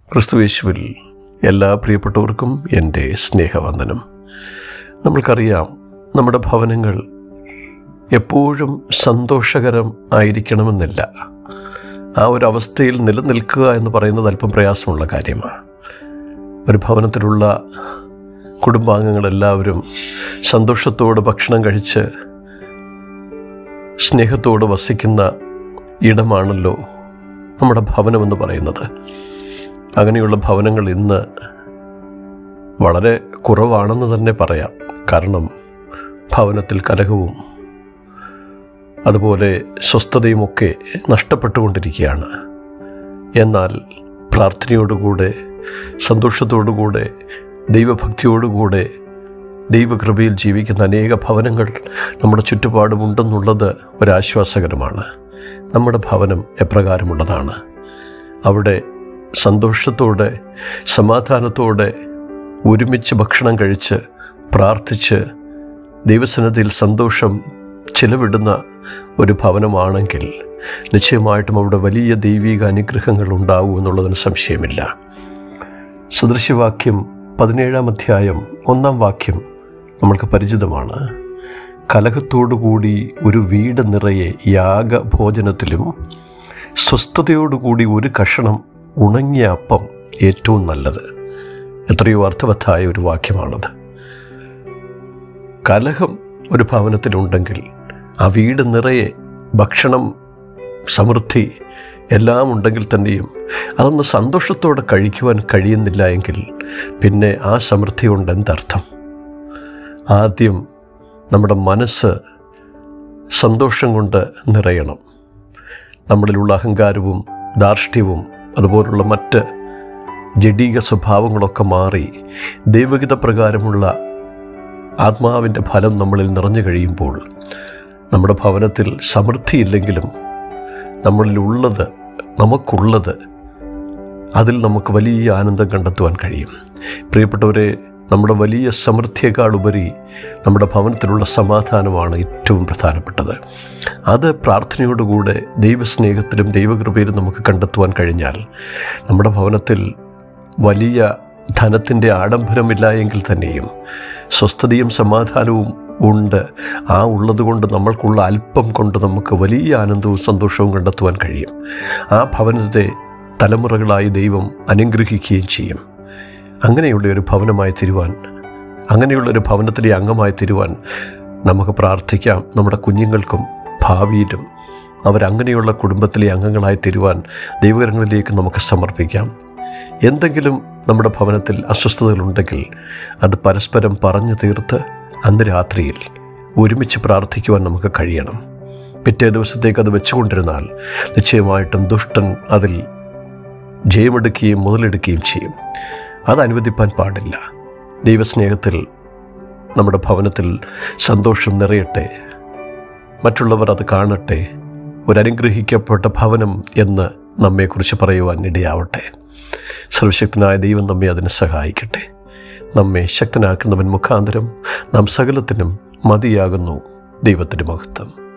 ക്രിസ്തുവേശുവിൽ എല്ലാ പ്രിയപ്പെട്ടവർക്കും എൻ്റെ സ്നേഹവന്ദനം നമ്മൾക്കറിയാം നമ്മുടെ ഭവനങ്ങൾ എപ്പോഴും സന്തോഷകരം ആയിരിക്കണമെന്നില്ല ആ ഒരു അവസ്ഥയിൽ നിലനിൽക്കുക എന്ന് പറയുന്നത് അല്പം പ്രയാസമുള്ള കാര്യമാണ് ഒരു ഭവനത്തിലുള്ള കുടുംബാംഗങ്ങളെല്ലാവരും സന്തോഷത്തോടെ ഭക്ഷണം കഴിച്ച് സ്നേഹത്തോടെ വസിക്കുന്ന ഇടമാണല്ലോ നമ്മുടെ ഭവനമെന്ന് പറയുന്നത് അങ്ങനെയുള്ള ഭവനങ്ങൾ ഇന്ന് വളരെ കുറവാണെന്ന് തന്നെ പറയാം കാരണം ഭവനത്തിൽ കലഹവും അതുപോലെ സ്വസ്ഥതയുമൊക്കെ നഷ്ടപ്പെട്ടുകൊണ്ടിരിക്കുകയാണ് എന്നാൽ പ്രാർത്ഥനയോടുകൂടെ സന്തോഷത്തോടുകൂടെ ദൈവഭക്തിയോടുകൂടെ ദൈവകൃപയിൽ ജീവിക്കുന്ന അനേക ഭവനങ്ങൾ നമ്മുടെ ചുറ്റുപാടുമുണ്ടെന്നുള്ളത് ഒരാശ്വാസകരമാണ് നമ്മുടെ ഭവനം എപ്രകാരമുള്ളതാണ് അവിടെ സന്തോഷത്തോടെ സമാധാനത്തോടെ ഒരുമിച്ച് ഭക്ഷണം കഴിച്ച് പ്രാർത്ഥിച്ച് ദൈവസന്നദ്ധിയിൽ സന്തോഷം ചിലവിടുന്ന ഒരു ഭവനമാണെങ്കിൽ നിശ്ചയമായിട്ടും അവിടെ വലിയ ദൈവിക അനുഗ്രഹങ്ങൾ ഉണ്ടാവും എന്നുള്ളതിന് സംശയമില്ല സദൃശ്യവാക്യം പതിനേഴാം അധ്യായം ഒന്നാം വാക്യം നമ്മൾക്ക് പരിചിതമാണ് കലഹത്തോടുകൂടി ഒരു വീട് നിറയെ യാഗഭോജനത്തിലും സ്വസ്ഥതയോടുകൂടി ഒരു കഷണം ഉണങ്ങിയ അപ്പം ഏറ്റവും നല്ലത് എത്രയോ അർത്ഥവത്തായ ഒരു വാക്യമാണത് കലഹം ഒരു ഭവനത്തിലുണ്ടെങ്കിൽ ആ വീട് നിറയെ ഭക്ഷണം സമൃദ്ധി എല്ലാം ഉണ്ടെങ്കിൽ തന്നെയും അതൊന്ന് സന്തോഷത്തോടെ കഴിക്കുവാൻ കഴിയുന്നില്ല എങ്കിൽ പിന്നെ ആ സമൃദ്ധി കൊണ്ട് എന്തർത്ഥം ആദ്യം നമ്മുടെ മനസ്സ് സന്തോഷം കൊണ്ട് നിറയണം നമ്മളിലുള്ള അഹങ്കാരവും ധാർഷ്ട്യവും അതുപോലുള്ള മറ്റ് ജഡീക സ്വഭാവങ്ങളൊക്കെ മാറി ദൈവഗീത പ്രകാരമുള്ള ആത്മാവിൻ്റെ ഫലം നമ്മളിൽ നിറഞ്ഞു കഴിയുമ്പോൾ നമ്മുടെ ഭവനത്തിൽ സമൃദ്ധിയില്ലെങ്കിലും നമ്മളിലുള്ളത് നമുക്കുള്ളത് അതിൽ നമുക്ക് വലിയ ആനന്ദം കണ്ടെത്തുവാൻ കഴിയും പ്രിയപ്പെട്ടവരെ നമ്മുടെ വലിയ സമൃദ്ധിയേക്കാളുപരി നമ്മുടെ ഭവനത്തിലുള്ള സമാധാനമാണ് ഏറ്റവും പ്രധാനപ്പെട്ടത് അത് പ്രാർത്ഥനയോടുകൂടെ ദൈവസ്നേഹത്തിലും ദൈവകൃപയിലും നമുക്ക് കണ്ടെത്തുവാൻ കഴിഞ്ഞാൽ നമ്മുടെ ഭവനത്തിൽ വലിയ ധനത്തിൻ്റെ ആഡംബരമില്ല എങ്കിൽ തന്നെയും സ്വസ്ഥതയും സമാധാനവും ഉണ്ട് ആ ഉള്ളതുകൊണ്ട് നമ്മൾക്കുള്ള അല്പം കൊണ്ട് നമുക്ക് വലിയ ആനന്ദവും സന്തോഷവും കണ്ടെത്തുവാൻ കഴിയും ആ ഭവനത്തെ തലമുറകളായി ദൈവം അനുഗ്രഹിക്കുകയും ചെയ്യും അങ്ങനെയുള്ള ഒരു ഭവനമായി തരുവാൻ അങ്ങനെയുള്ള ഒരു ഭവനത്തിലെ അംഗമായി തരുവാൻ നമുക്ക് പ്രാർത്ഥിക്കാം നമ്മുടെ കുഞ്ഞുങ്ങൾക്കും ഭാവിയിലും അവരങ്ങനെയുള്ള കുടുംബത്തിലെ അംഗങ്ങളായി തരുവാൻ ദൈവകരങ്ങളിലേക്ക് നമുക്ക് സമർപ്പിക്കാം എന്തെങ്കിലും നമ്മുടെ ഭവനത്തിൽ അസ്വസ്ഥതകളുണ്ടെങ്കിൽ അത് പരസ്പരം പറഞ്ഞു തീർത്ത് അന്ന് രാത്രിയിൽ ഒരുമിച്ച് പ്രാർത്ഥിക്കുവാൻ നമുക്ക് കഴിയണം പിറ്റേ ദിവസത്തേക്ക് അത് വെച്ചുകൊണ്ടിരുന്നാൽ നിശ്ചയമായിട്ടും ദുഷ്ടൻ അതിൽ ജയമെടുക്കുകയും മുതലെടുക്കുകയും ചെയ്യും അത് അനുവദിപ്പാൻ പാടില്ല ദൈവസ്നേഹത്തിൽ നമ്മുടെ ഭവനത്തിൽ സന്തോഷം നിറയട്ടെ മറ്റുള്ളവർ അത് കാണട്ടെ ഒരനുഗ്രഹിക്കപ്പെട്ട ഭവനം എന്ന് നമ്മെക്കുറിച്ച് പറയുവാൻ ഇടയാവട്ടെ സർവശക്തനായ ദൈവം നമ്മെ അതിന് സഹായിക്കട്ടെ നമ്മെ ശക്തനാക്കുന്നവൻ മുഖാന്തരം നാം സകലത്തിനും മതിയാകുന്നു ദൈവത്തിൻ്റെ മഹത്വം